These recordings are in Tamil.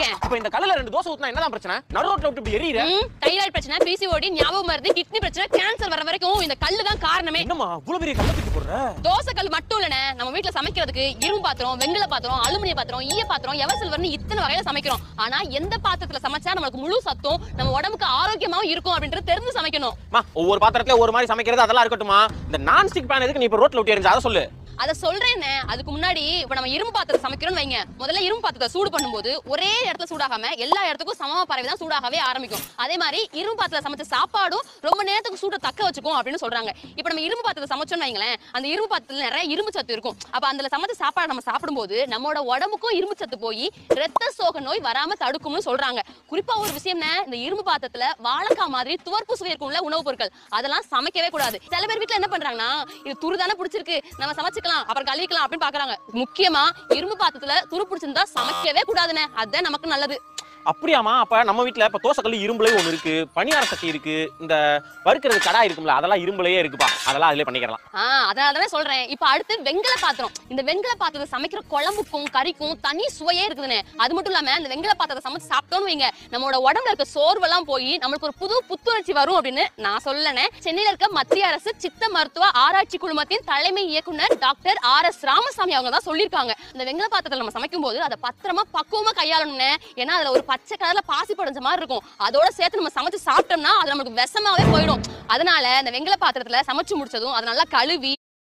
இருக்கேன் அப்ப இந்த கல்லுல ரெண்டு தோசை ஊத்துனா என்னதான் பிரச்சனை நடு ரோட்ல விட்டு இப்படி எரியற ம், தைராய்டு பிரச்சனை பிசிஓடி ஞாபகம் மருந்து கிட்னி பிரச்சனை கேன்சர் வர வரைக்கும் இந்த கல்லு தான் காரணமே என்னம்மா இவ்வளவு பெரிய கல்ல தூக்கி போடுற தோசை கல் மட்டும் இல்லனே நம்ம வீட்ல சமைக்கிறதுக்கு இரும்பு பாத்திரம் வெங்கல பாத்திரம் அலுமினிய பாத்திரம் ஈய பாத்திரம் எவர் சில்வர்னு இத்தனை வகையில சமைக்கிறோம் ஆனா எந்த பாத்திரத்துல சமைச்சா நமக்கு முழு சத்தும் நம்ம உடம்புக்கு ஆரோக்கியமாவும் இருக்கும் அப்படின்றது தெரிஞ்சு சமைக்கணும் அம்மா, ஒவ்வொரு பாத்திரத்துல ஒரு மாதிரி சமைக்கிறது அதெல்லாம் இருக்கட்டுமா இந்த நான் ஸ்டிக் பேன் எதுக்கு நீ இப்ப ரோட்ல விட்டு எரிஞ்சு அதை சொல்லு அத சொல்றேனே அதுக்கு முன்னாடி இப்ப நம்ம இரும்பு பாத்திரம் சமைக்கிறோம்னு வைங்க முதல்ல இரும்பு பாத்திரத்தை சூடு பண்ணும்போது ஒரே இடத்துல சூடாகாம எல்லா இடத்துக்கும் சமமா பரவி தான் சூடாகவே ஆரம்பிக்கும் அதே மாதிரி இரும்பு பாத்திரத்துல சமைச்ச சாப்பாடும் ரொம்ப நேரத்துக்கு சூட தக்க வச்சுக்கும் அப்படின்னு சொல்றாங்க இப்ப நம்ம இரும்பு பாத்திரத்தை சமைச்சோம்னு வைங்களேன் அந்த இரும்பு பாத்திரத்துல நிறைய இரும்பு சத்து இருக்கும் அப்ப அதுல சமைச்ச சாப்பாடு நம்ம சாப்பிடும்போது நம்மளோட உடம்புக்கும் இரும்பு சத்து போய் ரத்த சோக நோய் வராம தடுக்கும்னு சொல்றாங்க குறிப்பா ஒரு விஷயம்னா இந்த இரும்பு பாத்திரத்துல வாழைக்காய் மாதிரி துவர்ப்பு சுவை இருக்கும்ல உணவுப் பொருட்கள் அதெல்லாம் சமைக்கவே கூடாது சில பேர் வீட்ல என்ன பண்றாங்கன்னா இது துரு தானே பிடிச்சிருக்கு நம்ம சமைச்சுக்கலாம் அப்புறம் கழுவிக்கலாம் அப்படின்னு பாக்குறாங்க முக்கியமா இரும்பு பாத்திரத்துல துரு பிடிச்சிருந்தா சமைக்கவே கூடாதுண்ணே அதுதான் நமக்கு நல்லது அப்படியாமா அப்ப நம்ம வீட்ல இப்ப தோசை கல்லு இரும்புலயே ஒண்ணு இருக்கு பணியார சட்டி இருக்கு இந்த வறுக்கிறது கடா இருக்கும்ல அதெல்லாம் இரும்புலயே இருக்குப்பா அதெல்லாம் அதுலயே பண்ணிக்கலாம் ஆஹ் அதனால தானே சொல்றேன் இப்ப அடுத்து வெங்கல பாத்திரம் இந்த வெங்கல பாத்திரத்தை சமைக்கிற குழம்புக்கும் கறிக்கும் தனி சுவையே இருக்குதுண்ணே அது மட்டும் இல்லாம இந்த வெங்கல பாத்திரத்தை சமைச்சு சாப்பிட்டோம்னு வைங்க நம்மளோட உடம்புல இருக்க சோர்வெல்லாம் போய் நம்மளுக்கு ஒரு புது புத்துணர்ச்சி வரும் அப்படின்னு நான் சொல்லனே சென்னையில இருக்க மத்திய அரசு சித்த மருத்துவ ஆராய்ச்சி குழுமத்தின் தலைமை இயக்குனர் டாக்டர் ஆர் எஸ் ராமசாமி அவங்க தான் சொல்லியிருக்காங்க இந்த வெங்கல பாத்திரத்துல நம்ம சமைக்கும் போது அதை பத்திரமா பக்குவமா கையாளணும்னு ஏன்னா அதுல ஒரு பச்சை கலர்ல பாசி படைஞ்ச மாதிரி இருக்கும் அதோட சேர்த்து நம்ம சமைச்சு சாப்பிட்டோம்னா அது நமக்கு விஷமாவே போயிடும் அதனால இந்த வெங்கல பாத்திரத்துல சமைச்சு முடிச்சதும் அதை நல்லா கழுவி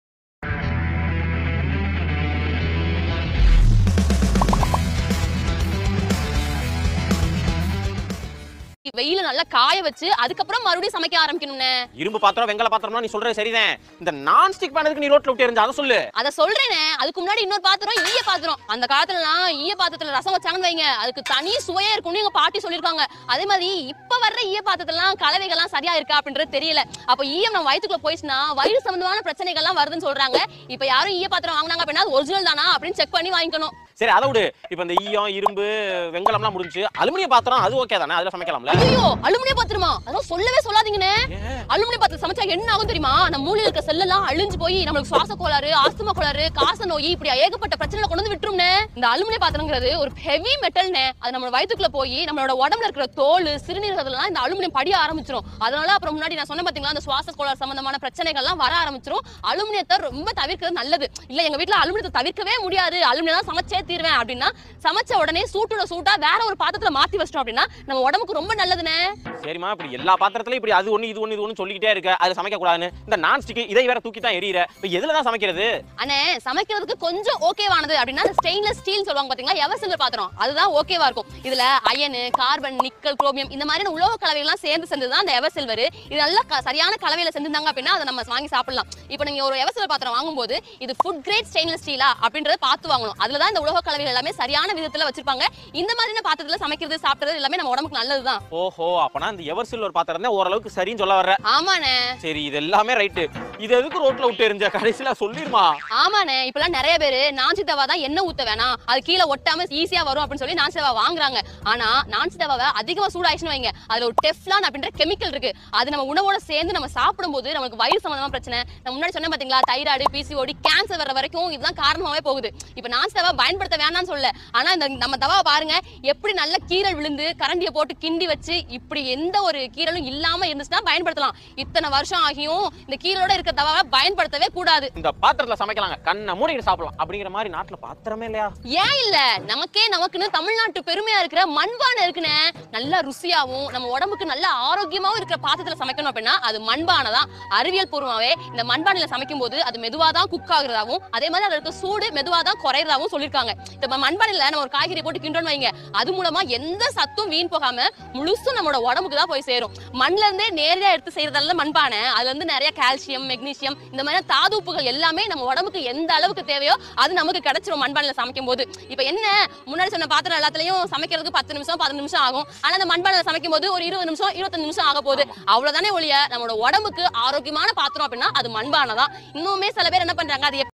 வெயில நல்லா காய வச்சு அதுக்கப்புறம் மறுபடியும் சமைக்க ஆரம்பிக்கணும்னே இரும்பு பாத்திரம் வெங்கல பாத்திரம்னா நீ சொல்றது சரிதான் இந்த நான் ஸ்டிக் பேன் எதுக்கு நீ ரோட்ல விட்டு எரிஞ்சு அதை சொல்லு அத சொல்றேனே அதுக்கு முன்னாடி இன்னொரு பாத்திரம் ஈய பாத்திரம் அந்த காலத்துலலாம் ஈய பாத்திரத்துல ரசம் வச்சாங்கன்னு வைங்க அதுக்கு தனி சுவையா இருக்கும்னு எங்க பாட்டி சொல்லிருக்காங்க அதே மாதிரி இப்ப வர்ற ஈய பாத்திரத்துலாம் கலவைகள்லாம் சரியா இருக்கா அப்படின்றது தெரியல அப்ப ஈயம் நம்ம வயித்துக்குள்ள போயிடுச்சுன்னா வயிறு சம்பந்தமான பிரச்சனைகள்லாம் வருதுன்னு சொல்றாங்க இப்ப யாரும் ஈய பாத்திரம் வாங்குனாங்க அப்படின்னா அது ஒரிஜினல் தானா அப்படின்னு செக் பண்ணி வாங்கிக்கணும் சரி அதை விடு இப்ப இந்த ஈயம் இரும்பு வெங்கலம்லாம் முடிஞ்சு அலுமினிய பாத்திரம் அது ஓகே தானே அதுல சமைக்கலாம்ல ஐயோ அலுமினிய பாத்திரமா அதெல்லாம் சொல்லவே சொல்லாதீங்கண்ணே ஏன்? அலுமினிய பாத்திரம் சமைச்சா என்ன ஆகும் தெரியுமா நம்ம மூளையில இருக்க செல்லெல்லாம் அழிஞ்சு போய் நம்மளுக்கு சுவாச கோளாறு ஆஸ்துமா கோளாறு காச நோய் இப்படி ஏகப்பட்ட பிரச்சனை கொண்டு வந்து விட்டுரும்னே இந்த அலுமினிய பாத்திரங்கிறது ஒரு ஹெவி மெட்டல்னே அது நம்ம வயித்துக்குள்ள போய் நம்மளோட உடம்புல இருக்கிற தோல் சிறுநீரகத்தெல்லாம் இந்த அலுமினியம் படிய ஆரம்பிச்சிரும் அதனால அப்புறம் முன்னாடி நான் சொன்ன பாத்தீங்களா அந்த சுவாச கோளாறு சம்பந்தமான பிரச்சனைகள்லாம் வர ஆரம்பிச்சிரும் அலுமினியத்தை ரொம்ப தவிர்க்கிறது நல்லது இல்ல எங்க வீட்ல அலுமினியத்தை தவிர்க்கவே முடியாது அலுமினியம் தான் சமைச்சே தீருவேன் அப்படின்னா சமைச்ச உடனே சூட்டோட சூட்டா வேற ஒரு பாத்திரத்துல மாத்தி வச்சிட்டோம் அப்படின்னா நம்ம உடம்புக்கு ரொம்ப நல்லதுனே சரிம்மா இப்படி எல்லா பாத்திரத்திலயும் இப்படி அது ஒண்ணு இது ஒண்ணு இது ஒண்ணு சொல்லிக்கிட்டே இருக்க அது சமைக்க கூடாதுன்னு இந்த நான் ஸ்டிக் இதை வேற தூக்கி தான் எரியற இப்ப எதுல தான் சமைக்கிறது அண்ணே சமைக்கிறதுக்கு கொஞ்சம் ஓகேவானது அப்படின்னா ஸ்டெயின்லெஸ் ஸ்டீல் சொல்லுவாங்க பாத்தீங்களா எவர் சில்வர் பாத்திரம் அதுதான் ஓகேவா இருக்கும் இதுல அயனு கார்பன் நிக்கல் குரோமியம் இந்த மாதிரியான உலோக கலவைகள்லாம் சேர்ந்து செஞ்சது தான் அந்த எவர் சில்வர் இது நல்லா க- சரியான கலவையில செஞ்சிருந்தாங்க அப்படின்னா அதை நம்ம வாங்கி சாப்பிடலாம் இப்போ நீங்க ஒரு எவர் சில்வர் பாத்திரம் வாங்கும்போது இது ஃபுட் கிரேட் ஸ்டெயின்லெஸ் ஸ்டீலா அப்படின்றத பார்த்து வாங்கணும் அதுல தான் இந்த உலோக கலவைகள் எல்லாமே சரியான விதத்துல வச்சிருப்பாங்க இந்த மாதிரியான பாத்திரத்துல சமைக்கிறது சாப்பிடுறது எல்லாமே நம்ம உடம்புக்கு நல்லதுதான் ஓஹோ அப்பனா இந்த எவர் சில்வர் பாத்திரம் தான் ஓரளவுக்கு சரின்னு சொல்ல வர்ற ஆமாண்ணே சரி இது எல்லாமே ரைட்டு இது எதுக்கு ரோட்ல விட்டு எரிஞ்ச கடைசியில சொல்லிருமா ஆமாண்ணே இப்பெல்லாம் நிறைய பேர் நான்சி தவா தான் எண்ணெய் ஊத்த வேணாம் அது கீழே ஒட்டாம ஈஸியா வரும் அப்படின்னு சொல்லி நான்சி தவா வாங்குறாங்க ஆனா நான்சி தவாவை அதிகமா சூடாயிடுச்சுன்னு வைங்க அதுல ஒரு டெஃப்லான் அப்படின்ற கெமிக்கல் இருக்கு அது நம்ம உணவோட சேர்ந்து நம்ம சாப்பிடும்போது நமக்கு வயிறு சம்பந்தமா பிரச்சனை நான் முன்னாடி சொன்னேன் பாத்தீங்களா தைராய்டு பிசிஓடி கேன்சர் வர வரைக்கும் இதுதான் காரணமாவே போகுது இப்ப நான்சி தவா பயன்படுத்த வேணாம்னு சொல்ல ஆனா இந்த நம்ம தவாவை பாருங்க எப்படி நல்ல கீரல் விழுந்து கரண்டியை போட்டு கிண்டி வச்சு இப்படி எந்த ஒரு கீரலும் இல்லாம இருந்துச்சுன்னா பயன்படுத்தலாம் இத்தனை வருஷம் ஆகியும் இந்த கீரலோட இருக்க தவாவை பயன்படுத்தவே கூடாது இந்த பாத்திரத்துல சமைக்கலாங்க கண்ணை மூடிட்டு சாப்பிடலாம் அப்படிங்கிற மாதிரி நாட்டுல பாத்திரமே இல்லையா ஏன் இல்ல நமக்கே நமக்குன்னு தமிழ்நாட்டு பெருமையா இருக்கிற மண்பானை இருக்குனே நல்லா ருசியாவும் நம்ம உடம்புக்கு நல்ல ஆரோக்கியமாவும் இருக்கிற பாத்திரத்துல சமைக்கணும் அப்படின்னா அது மண்பானை தான் அறிவியல் பூர்வமாவே இந்த மண்பானையில சமைக்கும் போது அது மெதுவா தான் குக் ஆகுறதாவும் அதே மாதிரி அதுல இருக்க சூடு மெதுவா தான் குறையறதாவும் சொல்லிருக்காங்க இந்த மண்பானையில நம்ம ஒரு காய்கறி போட்டு கிண்டோன்னு வைங்க அது மூலமா எந்த சத்தும் வீண் போகாம முழுசும் நம்மளோட உடம்புக்கு தான் போய் சேரும் மண்ல இருந்தே நேரடியா எடுத்து செய்யறதால மண்பானை அதுல இருந்து நிறைய கால்சியம் மெக்னீசியம் இந்த மாதிரி தாதுப்புகள் எல்லாமே நம்ம உடம்புக்கு எந்த அளவுக்கு தேவையோ அது நமக்கு கிடைச்சிரும் மண்பானையில சமைக்கும் போது இப்ப என்ன முன்னாடி சொன்ன பாத்திரம் எல்லாத்துலயும் சமைக்கிறதுக்கு பத்து நிமிஷம் பதினஞ்சு நிமிஷம் ஆகும் ஆனா அந்த மண்பானையில சமைக்கும் போது ஒரு இருபது நிமிஷம் இருபத்தஞ்சு நிமிஷம் ஆக போகுது அவ்வளவுதானே ஒழிய நம்மளோட உடம்புக்கு ஆரோக்கியமான பாத்திரம் அப்படின்னா அது மண்பானை தான் இன்னுமே சில பேர் என்ன பண்றாங்க அது